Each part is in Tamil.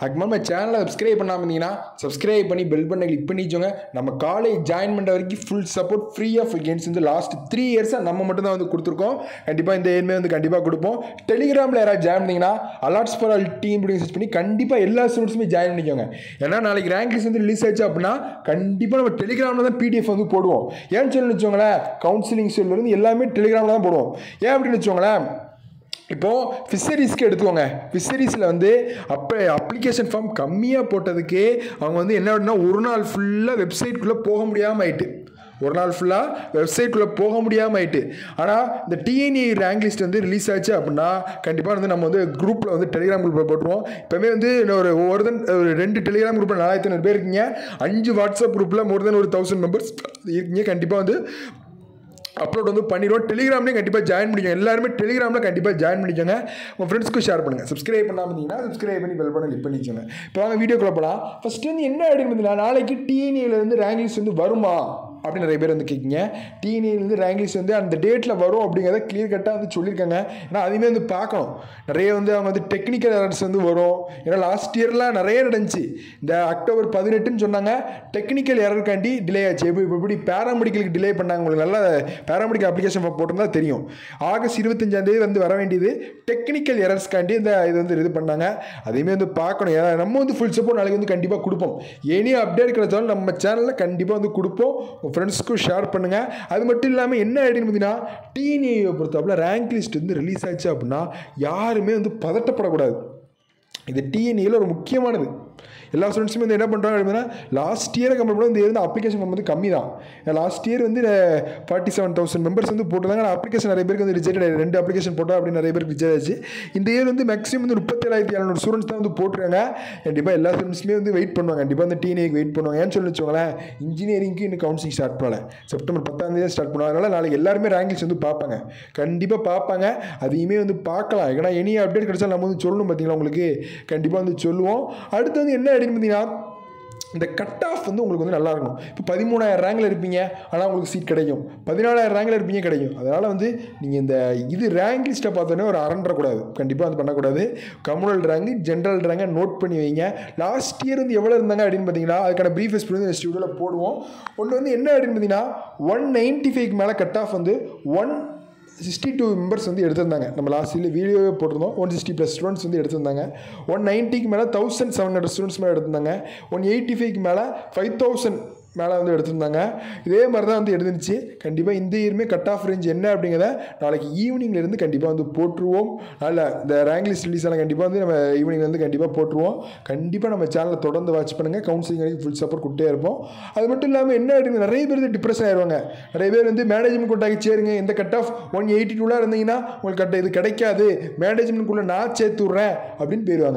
அதுக்கு நம்ம சேனலை சப்ஸ்கிரைப் பண்ணாமல் இருந்தீங்கன்னா சப்ஸ்கிரைப் பண்ணி பெல் பண்ண கிளிக் பண்ணி வச்சோங்க நம்ம காலேஜ் ஜாயின் பண்ணுற வரைக்கும் full support free of games வந்து லாஸ்ட் த்ரீ இயர்ஸாக நம்ம மட்டும் தான் வந்து கொடுத்துருக்கோம் கண்டிப்பாக இந்த இயர்மே வந்து கண்டிப்பாக கொடுப்போம் டெலிகிராமில் யாராவது ஜாயின் பண்ணிங்கன்னா அலாட்ஸ் ஃபார் ஆல் டீம் அப்படின்னு சர்ச் பண்ணி கண்டிப்பாக எல்லா ஸ்டூடெண்ட்ஸுமே ஜாயின் பண்ணிக்கோங்க ஏன்னா நாளைக்கு ரேங்க் லிஸ்ட் வந்து ரிலீஸ் ஆச்சு அப்படின்னா கண்டிப்பாக நம்ம டெலிகிராமில் தான் பிடிஎஃப் வந்து போடுவோம் ஏன்னு சொல்லி வச்சோங்களேன் கவுன்சிலிங் இருந்து எல்லாமே டெலிகிராமில் தான் போடுவோம் ஏன் அப்படின்னு வச்சோங்களேன் இப்போது ஃபிஷரிஸ்க்கு எடுத்துக்கோங்க ஃபிஷரிஸில் வந்து அப்போ அப்ளிகேஷன் ஃபார்ம் கம்மியாக போட்டதுக்கு அவங்க வந்து என்ன அப்படின்னா ஒரு நாள் ஃபுல்லாக வெப்சைட்குள்ளே போக முடியாமல் ஆயிட்டு ஒரு நாள் ஃபுல்லாக வெப்சைட்குள்ளே போக முடியாமல் ஆயிட்டு ஆனால் இந்த டிஎன்இ ரேங்க் லிஸ்ட் வந்து ரிலீஸ் ஆச்சு அப்படின்னா கண்டிப்பாக வந்து நம்ம வந்து குரூப்பில் வந்து டெலிகிராம் குரூப்பில் போட்டுருவோம் இப்போவே வந்து இன்னும் ஒரு ஒரு தன் ஒரு ரெண்டு டெலிகிராம் குரூப்பில் நாலாயிரத்தி ஐநூறு பேர் இருக்கீங்க அஞ்சு வாட்ஸ்அப் குரூப்பில் மோர் தென் ஒரு தௌசண்ட் மெம்பர்ஸ் இருக்கீங்க கண்டிப்பாக வந்து அப்லோட் வந்து பண்ணிடுவோம் டெலிகிராம்லேயும் கண்டிப்பாக ஜாயின் பண்ணிக்கோங்க எல்லாருமே டெலிகிராமில் கண்டிப்பாக ஜாயின் பண்ணிக்கோங்க உங்கள் ஃப்ரெண்ட்ஸ்க்கு ஷேர் பண்ணுங்கள் சப்ஸ்கிரைப் பண்ணாமல் இருந்தீங்கன்னா சப்ஸ்கிரைப் பண்ணி பெல் பண்ண கிளிக் பண்ணிக்கோங்க இப்போ வாங்க வீடியோக்குள்ள போகலாம் ஃபஸ்ட்டு வந்து என்ன அப்படின்னு பார்த்தீங்கன்னா நாளைக்கு டிஎன்ஏலேருந்து ரேங்க் லிஸ்ட் வந்து வருமா அப்படின்னு நிறைய பேர் வந்து கேட்குங்க டிஎன்ஏலேருந்து ரேங்க் லிஸ்ட் வந்து அந்த டேட்டில் வரும் அப்படிங்கிறத கிளியர் கட்டாக வந்து சொல்லியிருக்காங்க ஏன்னா அதுவுமே வந்து பார்க்கணும் நிறைய வந்து அவங்க வந்து டெக்னிக்கல் எரர்ஸ் வந்து வரும் ஏன்னா லாஸ்ட் இயர்லாம் நிறைய நடந்துச்சு இந்த அக்டோபர் பதினெட்டுன்னு சொன்னாங்க டெக்னிக்கல் எரருக்காண்டி டிலே ஆச்சு இப்போ இப்போ இப்படி பேராமெடிக்கலுக்கு டிலே பண்ணாங்க உங்களுக்கு நல்லா பேராமெடிக்கல் அப்ளிகேஷன் போட்டிருந்தா தெரியும் ஆகஸ்ட் இருபத்தஞ்சாந்தேதி வந்து வர வேண்டியது டெக்னிக்கல் எரர்ஸ்க்காண்டி இந்த இது வந்து இது பண்ணாங்க அதையுமே வந்து பார்க்கணும் ஏன்னா நம்ம வந்து ஃபுல் சப்போர்ட் நாளைக்கு வந்து கண்டிப்பாக கொடுப்போம் எனி அப்டேட் கிடைச்சாலும் நம்ம சேனலில் கண்டிப்பாக வந்து கொடுப்போம் உங்கள் ஃப்ரெண்ட்ஸ்க்கும் ஷேர் பண்ணுங்கள் அது மட்டும் இல்லாமல் என்ன ஐடின்னு பார்த்தீங்கன்னா டிஎன்ஏவை பொறுத்தவரை ரேங்க் லிஸ்ட் வந்து ரிலீஸ் ஆச்சு அப்படின்னா யாருமே வந்து பதட்டப்படக்கூடாது இது டிஎன்ஏல ஒரு முக்கியமானது எல்லா ஸ்டூடெண்ட்ஸுமே வந்து என்ன பண்ணுறாங்க அப்படின்னா லாஸ்ட் இயரை கம்பேர் பண்ண இந்த இயர் வந்து அப்ளிகேஷன் வந்து கம்மி தான் லாஸ்ட் இயர் வந்து ஃபார்ட்டி செவன் தௌசண்ட் மெம்பர்ஸ் வந்து போட்டிருந்தாங்க ஆனால் அப்ளிகேஷன் நிறைய பேருக்கு வந்து ரிஜெக்ட் ஆயிடுச்சு ரெண்டு அப்ளிகேஷன் போட்டோம் அப்படின்னு நிறைய பேருக்கு ரிஜெக்ட் ஆச்சு இந்த இயர் வந்து மேக்ஸிமம் வந்து முப்பத்தேழாயிரத்தி எழுநூறு ஸ்டூடெண்ட்ஸ் தான் வந்து போட்டுருக்காங்க கண்டிப்பாக எல்லா ஸ்டூடெண்ட்ஸுமே வந்து வெயிட் பண்ணுவாங்க கண்டிப்பாக அந்த டிஎன்ஏக்கு வெயிட் பண்ணுவாங்க ஏன்னு சொல்லி வச்சுக்கோங்களேன் இன்ஜினியரிங்க்கு இன்னும் கவுன்சிலிங் ஸ்டார்ட் பண்ணல செப்டம்பர் பத்தாம் தேதி ஸ்டார்ட் பண்ணுவாங்க அதனால் நாளைக்கு எல்லாருமே ரேங்கிங்ஸ் வந்து பார்ப்பாங்க கண்டிப்பாக பார்ப்பாங்க அதையுமே வந்து பார்க்கலாம் ஏன்னா எனி அப்டேட் கிடைச்சா நம்ம வந்து சொல்லணும் பார்த்தீங்களா உங்களுக்கு கண்டிப்பாக வந்து சொல்லுவோம் அடுத்து வந்து என்ன அப்படின்னு பார்த்தீங்கன்னா இந்த கட் ஆஃப் வந்து உங்களுக்கு வந்து நல்லா இருக்கணும் இப்போ பதிமூணாயிரம் ரேங்கில் இருப்பீங்க ஆனால் உங்களுக்கு சீட் கிடைக்கும் பதினாலாயிரம் ரேங்கில் இருப்பீங்க கிடைக்கும் அதனால் வந்து நீங்கள் இந்த இது ரேங்க் லிஸ்ட்டை பார்த்தோன்னே ஒரு அரண்டக்கூடாது கண்டிப்பாக வந்து பண்ணக்கூடாது கம்யூனல் ரேங்க் ஜென்ரல் ரேங்கை நோட் பண்ணி வைங்க லாஸ்ட் இயர் வந்து எவ்வளோ இருந்தாங்க அப்படின்னு பார்த்தீங்கன்னா அதுக்கான ப்ரீஃப் எக்ஸ்பிள் வந்து நெக்ஸ்ட் வீடியோவில் போடுவோம் ஒன்று வந்து என்ன அப்படின்னு பார்த்தீங்கன்னா ஒன் நைன்ட்டி ஃபைவ்க்கு மேலே கட் ஆஃப் வந்து ஒன் சிக்ஸ்டி டூ மெம்பர்ஸ் வந்து எடுத்திருந்தாங்க நம்ம லாஸ்ட் இயர் வீடியோவே போட்டிருந்தோம் ஒன் சிக்ஸ்டி ப்ளஸ் ஸ்டூடெண்ட்ஸ் வந்து எடுத்திருந்தாங்க ஒன் நைன்ட்டிக்கு மேலே தௌசண்ட் செவன் ஹண்ட்ரட் ஸ்டூடெண்ட்ஸ் மேலே எடுத்திருந்தாங்க ஒன் எயிட்டி ஃபைவ்க்கு மேலே ஃபைவ் தௌசண்ட் மேலே வந்து எடுத்திருந்தாங்க இதே மாதிரி தான் வந்து எடுத்துருந்துச்சு கண்டிப்பாக இந்த இயருமே கட் ஆஃப் ரேஞ்ச் என்ன அப்படிங்கிறத நாளைக்கு ஈவினிங்லேருந்து கண்டிப்பாக வந்து போட்டுருவோம் அதில் இந்த ரேங்க் லிஸ்ட் ரிலீஸ் எல்லாம் கண்டிப்பாக வந்து நம்ம ஈவினிங்லேருந்து கண்டிப்பாக போட்டுருவோம் கண்டிப்பாக நம்ம சேனலை தொடர்ந்து வாட்ச் பண்ணுங்கள் கவுன்சிலிங் வரைக்கும் ஃபுல் சப்போர்ட் கொடுத்தே இருப்போம் அது மட்டும் இல்லாமல் என்ன அப்படின்னு நிறைய பேர் வந்து டிப்ரெஷன் ஆயிடுவாங்க நிறைய பேர் வந்து மேனேஜ்மெண்ட் கொண்டாக்கி சேருங்க இந்த கட் ஆஃப் ஒன் எயிட்டி டூலாக இருந்தீங்கன்னா உங்களுக்கு கட்ட இது கிடைக்காது மேனேஜ்மெண்ட்குள்ளே நான் சேர்த்து விட்றேன் அப்படின்னு போயிடுவாங்க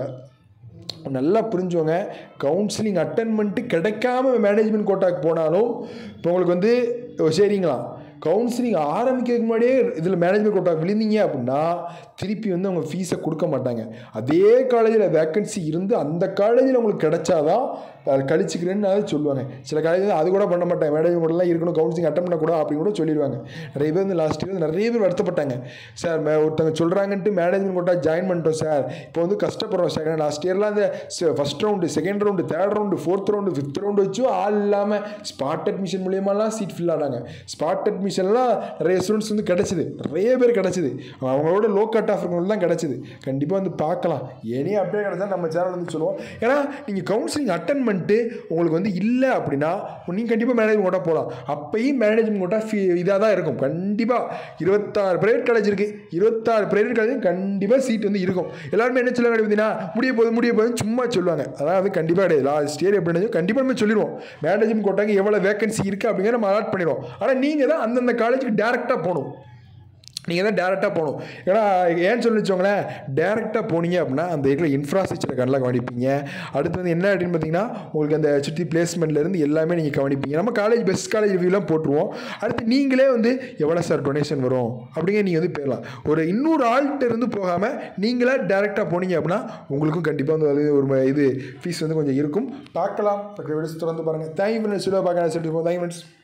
நல்லா புரிஞ்சுவோங்க கவுன்சிலிங் அட்டன் பண்ணிட்டு கிடைக்காம மேனேஜ்மெண்ட் கோட்டாக்கு போனாலும் இப்போ உங்களுக்கு வந்து ஓ, சரிங்களா கவுன்சிலிங் ஆரம்பிக்கிறதுக்கு முன்னாடியே இதில் மேனேஜ்மெண்ட் கோட்டாக்கு விழுந்தீங்க அப்படின்னா திருப்பி வந்து அவங்க ஃபீஸை கொடுக்க மாட்டாங்க அதே காலேஜில் வேக்கன்சி இருந்து அந்த காலேஜில் உங்களுக்கு கிடைச்சாதான் அதை கழிச்சுக்கிறேன்னு அதை சொல்லுவாங்க சில காலேஜில் அது கூட பண்ண மாட்டாங்க மேனேஜ்மெண்ட் கூடலாம் இருக்கணும் கவுன்சிலிங் அட்டன் பண்ணக்கூடாது அப்படின்னு கூட சொல்லிடுவாங்க நிறைய பேர் வந்து லாஸ்ட் இயர் நிறைய பேர் வருத்தப்பட்டாங்க சார் மே- ஒருத்தங்க சொல்கிறாங்கன்ட்டு மேனேஜ்மெண்ட் கோட்டா ஜாயின் பண்ணிட்டோம் சார் இப்போ வந்து கஷ்டப்படுறோம் சார் ஏன்னா லாஸ்ட் இயர்லாம் அந்த first round second round third round fourth round fifth round வச்சும் ஆள் இல்லாமல் ஸ்பாட் அட்மிஷன் மூலியமாலாம் சீட் ஃபில் ஆனாங்க ஸ்பாட் அட்மிஷன்லாம் நிறைய ஸ்டூடெண்ட்ஸ் வந்து கிடச்சிது நிறைய பேர் கிடச்சிது அவங்களோட லோ கட் ஆஃப் இருக்கவங்களுக்கு தான் கிடச்சிது கண்டிப்பாக வந்து பார்க்கலாம் எனி அப்டேட் கிடச்சா நம்ம சேனல் வந்து சொல்லுவோம் ஏன்னா நீங்கள் கவுன்சிலிங் அட்டன் பண்ணிட்டு உங்களுக்கு வந்து இல்லை அப்படின்னா நீங்கள் கண்டிப்பாக மேனேஜ்மெண்ட் கோட்டா போகலாம் அப்பயும் மேனேஜ்மெண்ட் கோட்டா ஃபீ இதாக தான் இருக்கும் கண்டிப்பாக இருபத்தாறு ப்ரைவேட் காலேஜ் இருக்குது இருபத்தாறு ப்ரைவேட் காலேஜ் கண்டிப்பாக சீட் வந்து இருக்கும் எல்லாருமே என்ன சொல்லுவாங்க அப்படின்னா முடிய போகுது முடிய போகுதுன்னு சும்மா சொல்லுவாங்க அதான் வந்து கண்டிப்பாக கிடையாது லாஸ்ட் இயர் எப்படி இருந்துச்சோ கண்டிப்பாக நம்ம சொல்லிடுவோம் மேனேஜ்மெண்ட் கோட்டாக்கு எவ்வளோ வேகன்சி இருக்குது அப்படிங்கிற நம்ம அலாட் பண்ணிடுவோம் ஆனால் நீங்கள் தான் அந்தந்த காலேஜுக்கு டேரெக்டாக போகணும் நீங்கள் தான் டேரெக்டாக போகணும் ஏன்னா ஏன்னு சொல்லி வச்சோங்களேன் டேரெக்டாக போனீங்க அப்படின்னா அந்த இருக்கிற இன்ஃப்ராஸ்ட்ரக்சரை கண்ணில் கவனிப்பீங்க அடுத்து வந்து என்ன அப்படின்னு பார்த்தீங்கன்னா உங்களுக்கு அந்த சுற்றி பிளேஸ்மெண்ட்லேருந்து எல்லாமே நீங்கள் கவனிப்பீங்க நம்ம காலேஜ் பெஸ்ட் காலேஜ் ரிவ்யூலாம் போட்டுருவோம் அடுத்து நீங்களே வந்து எவ்வளோ சார் டொனேஷன் வரும் அப்படிங்க நீங்கள் வந்து போயிடலாம் ஒரு இன்னொரு ஆள்கிட்ட இருந்து போகாமல் நீங்களே டேரெக்டாக போனீங்க அப்படின்னா உங்களுக்கும் கண்டிப்பாக வந்து அது ஒரு ம- இது ஃபீஸ் வந்து கொஞ்சம் இருக்கும் பார்க்கலாம் பக்கம் தொடர்ந்து பாருங்கள் தேங்க்யூ ஃப்ரெண்ட்ஸ் பார்க்கலாம் சொல்லிட்டு தேங்க்யூ ஃப்ரெண்ட்ஸ்